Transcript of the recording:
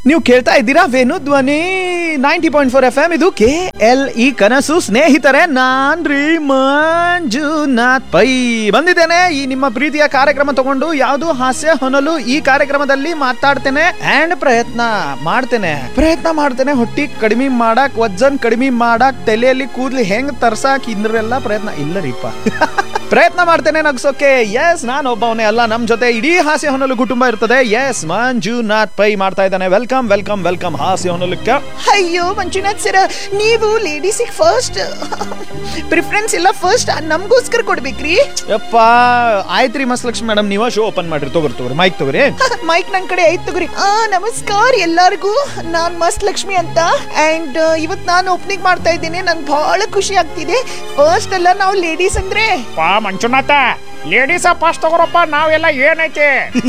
ನೀವು ಕೇಳ್ತಾ ಇದ್ದೀರಾ Venu Dhwani ninety point four F M ಇದು ಕೆ ಎಲ್ ಇ ಕನಸು ಸ್ನೇಹಿತರೆ ನಾನ್ ರೀ ಮಂಜುನಾಥ್ ಪೈ ಬಂದಿದ್ದೇನೆ ಈ ನಿಮ್ಮ ಪ್ರೀತಿಯ ಕಾರ್ಯಕ್ರಮ ತಗೊಂಡು ಯಾವುದು ಹಾಸ್ಯ ಹೊನಲು ಈ ಕಾರ್ಯಕ್ರಮದಲ್ಲಿ ಮಾತಾಡ್ತೇನೆ ಅಂಡ್ ಪ್ರಯತ್ನ ಮಾಡ್ತೇನೆ ಪ್ರಯತ್ನ ಮಾಡ್ತೇನೆ ಹೊಟ್ಟಿ ಕಡಿಮೆ ಮಾಡಕ್ ವಜನ್ ಕಡಿಮೆ ಮಾಡಕ್ ತಲೆಯಲ್ಲಿ ಕೂದ್ಲಿ ಹೆಂಗ್ ತರ್ಸಾಕ್ ಇಂದ್ರೆಲ್ಲ ಪ್ರಯತ್ನ ಇಲ್ಲ ರೀಪ ಪ್ರಯತ್ನ ಮಾಡ್ತೇನೆ ನಗ್ಸೋಕೆ ಎಸ್ ನಾನು ಒಬ್ಬವನೇ ಅಲ್ಲ ನಮ್ ಜೊತೆ ಇಡೀ ಹಾಸ್ಯ ಹೊನಲು ಕುಟುಂಬ ಇರ್ತದೆ ಎಸ್ ಮಂಜುನಾಥ್ ಪೈ ಮಾಡ್ತಾ ಇದ್ದಾನೆ ವೆಲ್ಕಮ್ ವೆಲ್ಕಮ್ ವೆಲ್ಕಮ್ ಹಾಸ್ಯ ಹೊನಲಕ್ಕೆ ಅಯ್ಯೋ ಮಂಜುನಾಥ್ ಸರ ನೀವು ಲೇಡೀಸಿಗೆ ಫಸ್ಟ್ ಪ್ರಿಫರೆನ್ಸ್ ಇಲ್ಲ ಫಸ್ಟ್ ನಮಗೋಸ್ಕರ ಕೊಡ್ಬೇಕ್ರಿ ಯಪ್ಪ ಆಯ್ತ್ರಿ ಮಸ್ಲಕ್ಷ್ಮಿ ಮೇಡಮ್ ನೀವ ಶೋ ಓಪನ್ ಮಾಡ್ರಿ ತಗೋರಿ ತಗೋರಿ ಮೈಕ್ ತಗೋರಿ ಮೈಕ್ ನನ್ ಕಡೆ ಐತ್ ತಗೋರಿ ಆ ನಮಸ್ಕಾರ ಎಲ್ಲಾರ್ಗೂ ನಾನ್ ಮಸ್ತ್ ಲಕ್ಷ್ಮಿ ಅಂತ ಅಂಡ್ ಇವತ್ ನಾನು ಓಪನಿಂಗ್ ಮಾಡ್ತಾ ಇದ್ದೀನಿ ನನ್ ಬಹಳ ಖುಷಿ ಆಗ್ತಿದೆ ಫಸ್ಟ್ ಎಲ್ಲ ನಾವು ಲೇಡೀಸ್ ಅಂದ್ರೆ ಪಾ ಮಂಜುನಾಥ ಲೇಡೀಸ ಪಾಸ್ ತಗೋರಪ್ಪ ನಾವೆಲ್ಲ ಏನೈತಿ